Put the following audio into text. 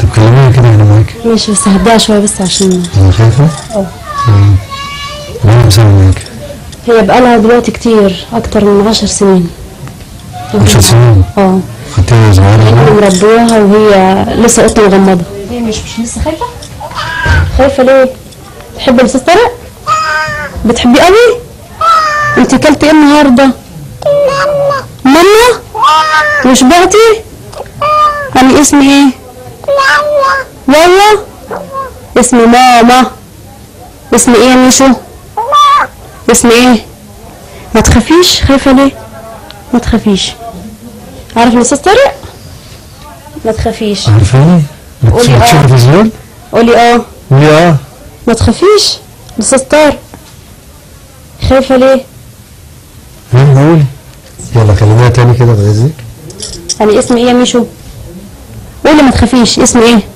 طب كلميها كده انا معاك ماشي بس هديها شويه بس عشان انا خايفة؟ اه مم. انا مسوي معاك هي بقالها دلوقتي كتير اكتر من عشر سنين 10 سنين اه خدتها وهي صغيرة احنا بقى؟ مربوها وهي لسه قطه مغمضه هي مش مش لسه خايفه خايفه ليه بتحبي الاستاذ طارق بتحبيه قوي انت كلتي ايه النهارده ماما وشبعتي انا اسمي ايه واوا اسمي ماما اسمي ايه يا ميشو اسمي ايه ما تخافيش خايفه ليه ما تخافيش عارف الاستاذ طارق ما تخافيش عارفاني؟ قولي بتشوف اه. التلفزيون؟ قولي اه قولي اه ما تخافيش الاستاذ طارق خايفه ليه مين قولي يلا كلميها تاني كده بعد اذنك انا اسمي ايه يا ميشو قولي ما تخافيش اسمي ايه